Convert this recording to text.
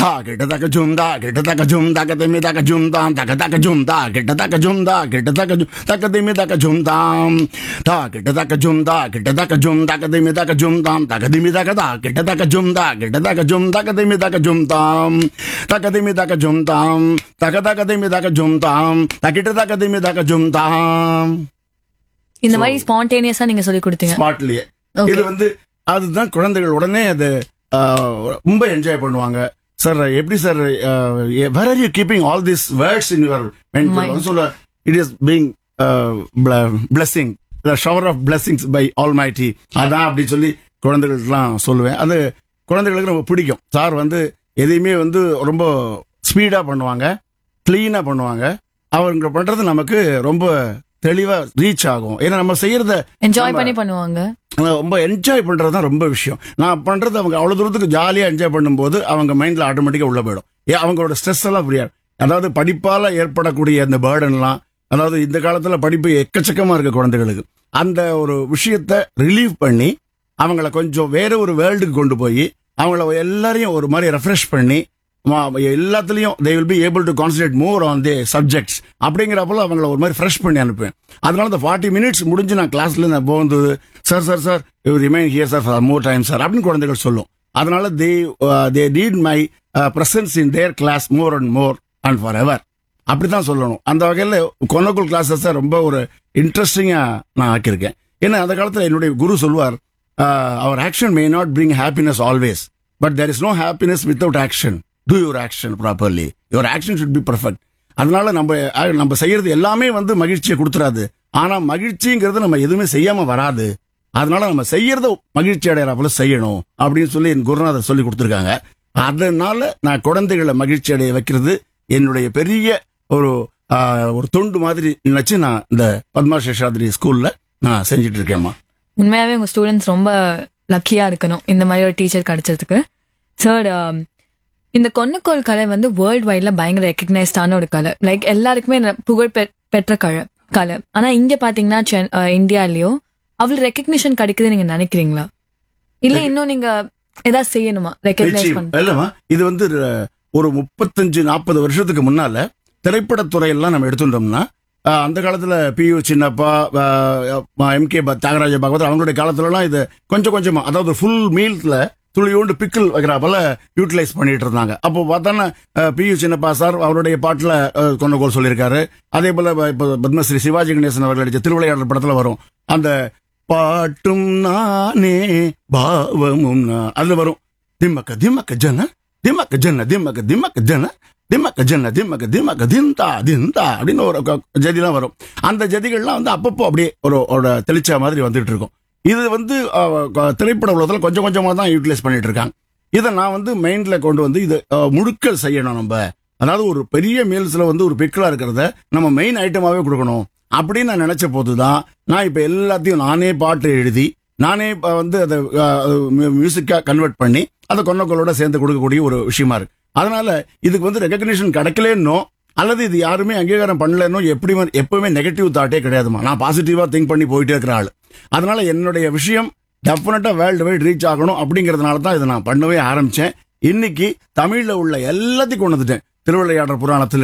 தா கிட்ட தக்க ஜும் தா கிட்ட தக்க ஜும் தக்க திமி தக்க ஜும் தாம் தக்க தக்க ஜும் தா கிட்ட தக்க ஜும் தா கிட்ட தக்க ஜும் தக்க திமி தக்க ஜும் தாம் தா கிட்ட தக்க ஜும் தா கிட்ட தக்க ஜும் தக்க திமி தக்க ஜும் தாம் தக்க திமி தக்க தா கிட்ட தக்க ஜும் தா கிட்ட தக்க ஜும் தக்க திமி தக்க ஜும் தாம் தக்க திமி தக்க ஜும் தாம் தக்க தக்க திமி தக்க ஜும் தாம் தக்கிட்ட தக்க திமி தக்க ஜும் தாம் இந்த மாதிரி ஸ்பான்டேனியஸா நீங்க சொல்லி கொடுத்தீங்க ஸ்மார்ட்லயே Okay. இது வந்து அதுதான் குழந்தைகள் உடனே அது ஆஹ், ரொம்ப என்ஜாய் பண்ணுவாங்க சார் எப்படி sir where are you keeping all this words in your Mind. சொல்ல it is being blessing shower of blessings by almighty அதான் அப்படி சொல்லி குழந்தைகளுக்குலாம் சொல்லுவேன் அது குழந்தைகளுக்கு ரொம்ப பிடிக்கும் சார் வந்து எதையுமே வந்து ரொம்ப ஸ்பீடா பண்ணுவாங்க கிளீனா பண்ணுவாங்க அவங்க பண்றது நமக்கு ரொம்ப தெளிவா ரீச் ஆகும் ஏன்னா நம்ம செய்யறத என்ஜாய் நம்ம- பண்ணி பண்ணுவாங்க ஆனா, ரொம்ப என்ஜாய் பண்றது தான் ரொம்ப விஷயம் நான் பண்றது அவங்க அவ்வளவு தூரத்துக்கு ஜாலியா என்ஜாய் பண்ணும்போது அவங்க மைண்ட்ல ஆட்டோமேட்டிக்கா உள்ள போயிடும் ஏன் அவங்களோட ஸ்ட்ரெஸ் எல்லாம் புரியாது அதாவது படிப்பால ஏற்படக்கூடிய அந்த பேர்டன்லாம் அதாவது இந்த காலத்துல படிப்பு எக்கச்சக்கமா இருக்கு குழந்தைகளுக்கு அந்த ஒரு விஷயத்த ரிலீவ் பண்ணி அவங்கள கொஞ்சம் வேற ஒரு வேர்ல்டுக்கு கொண்டு போய் அவங்கள எல்லாரையும் ஒரு மாதிரி ரெஃப்ரெஷ் பண்ணி மா- எல்லாத்துலயும் they will be able to concentrate more on the subjects அப்படிங்கிறப்பல அவங்கள ஒரு மாதிரி ஃப்ரெஷ் பண்ணி அனுப்புவேன் அதனால இந்த ஃபார்ட்டி மினிட்ஸ் முடிஞ்சு நான் கிளாஸ்ல நான் போகுது sir sir sir you remain here sir for more time sir அப்படின்னு குழந்தைகள் சொல்லும் அதனால they they need my presence in their class more and more and for ever அப்படிதான் சொல்லணும் அந்த வகையில் கொன்னக்குள் கிளாஸஸ் ரொம்ப ஒரு இன்ட்ரெஸ்டிங்கா நான் ஆக்கியிருக்கேன் ஏன்னா அந்த காலத்துல என்னுடைய குரு சொல்வார் அவர் action may not bring happiness always but there is no happiness without action do your action properly your action should be perfect அதனால நம்ம அஹ், நம்ம செய்யறது எல்லாமே வந்து மகிழ்ச்சியை கொடுத்துறாது ஆனா மகிழ்ச்சிங்கிறது நம்ம எதுவுமே செய்யாம வராது அதனால நம்ம செய்யறத மகிழ்ச்சி அடையறாப்புல செய்யணும் அப்படின்னு சொல்லி என் குருநாதர் சொல்லி கொடுத்துருக்காங்க அதனால நான் குழந்தைகளை மகிழ்ச்சி அடைய வைக்கிறது என்னுடைய பெரிய ஒரு ஆஹ், ஒரு தொண்டு மாதிரி நினைச்சு நான் இந்த பத்மா சேஷாத்ரி ஸ்கூல்ல நான் செஞ்சுட்டு இருக்கேன்மா உண்மையாவே உங்க ஸ்டூடெண்ட்ஸ் ரொம்ப லக்கியா இருக்கணும் இந்த மாதிரி ஒரு டீச்சர் கிடைச்சதுக்கு சார் இந்த கொன்னக்கோல் கலை வந்து வேர்ல்ட் வைட்ல பயங்கர ரெக்கக்னைஸ்டான ஒரு கலை லைக் எல்லாருக்குமே ந- புகழ் பெ- பெற்ற கலை கலை ஆனா இங்க பாத்தீங்கன்னா சென்- அஹ், இந்தியாலயோ அவ்வளவு ரெக்கக்னிஷன் கிடைக்குது நீங்க நினைக்கிறீங்களா இல்ல இன்னும் நீங்க ஏதாவது செய்யணுமா ரெக்கக்னைஸ் நிச்சயம். பண்ண இல்லம்மா இது வந்து அஹ், ஒரு முப்பத்தஞ்சு நாற்பது வருஷத்துக்கு முன்னால திரைப்படத்துறையெல்லாம் நம்ம எடுத்துட்டோம்னா அஹ், அந்த காலத்துல P U Chinnappa M K Thyagaraja Bhagavathar அவங்களுடைய காலத்துலலாம் இது கொஞ்சம் கொஞ்சமா அதாவது ஃபுல் மீல்ஸ்ல துளியோண்டு பிக்கிள் வைக்கிறாப்பல யூட்டிலைஸ் பண்ணிட்டு இருந்தாங்க அப்போ பார்த்தோன்னா பி யு சின்னப்பா சார் அவருடைய பாட்டுல அஹ், கொண்டகோல் சொல்லியிருக்காரு அதே போல இப்போ பத்மஸ்ரீ சிவாஜி கணேசன் அவர்கள் நடிச்ச திருவிளையாடல் படத்துல வரும் அந்த பாட்டும் நானே பாவமும் நான் அதுல வரும் திம்மக்க திம்மக்க ஜன திம்மக்க ஜன திம்மக்க திம்மக்க ஜன திம்மக்க ஜன திம்மக்க திம்மக்க திந்தா திந்தா அப்படின்னு ஒரு க- ஜதிலாம் வரும் அந்த ஜதிகள்லாம் வந்து அப்பப்போ அப்படியே ஒரு ஒரு தெளிச்சா மாதிரி வந்துட்டு இருக்கும் இது வந்து அஹ், க- திரைப்பட உலகத்துல கொஞ்சம் கொஞ்சமா தான் யூட்டிலைஸ் பண்ணிட்டு இருக்காங்க இதை நான் வந்து மைண்ட்ல கொண்டு வந்து இது அஹ், முழுக்க செய்யணும் நம்ம அதாவது ஒரு பெரிய மீல்ஸ்ல வந்து ஒரு பிக்கலா இருக்கிறத நம்ம மெயின் ஐட்டமாவே கொடுக்கணும் அப்படின்னு நான் நினைச்ச போதுதான் நான் இப்ப எல்லாத்தையும் நானே பாட்டு எழுதி நானே இப்ப வந்து அதை மியூசிக்கா கன்வெர்ட் பண்ணி அதை கொன்னக்கோளோட சேர்ந்து கொடுக்கக்கூடிய ஒரு விஷயமா இருக்கு அதனால இதுக்கு வந்து ரெகக்னிஷன் கிடைக்கலன்னோ அல்லது இது யாருமே அங்கீகாரம் பண்ணலன்னோ எப்படி வந்து- எப்பவுமே நெகட்டிவ் தாட்டே கிடையாதுமா நான் பாசிட்டிவா திங்க் பண்ணி போயிட்டே இருக்கிற ஆள் அதனால என்னுடைய விஷயம் டெஃபினட்டா வேர்ல்டு வைட் ரீச் ஆகணும் அப்படிங்கறதுனால தான் இதை நான் பண்ணவே ஆரம்பிச்சேன் இன்னைக்கு தமிழ்ல உள்ள எல்லாத்தையும் கொண்டு வந்துட்டேன் திருவிளையாடல் புராணத்துல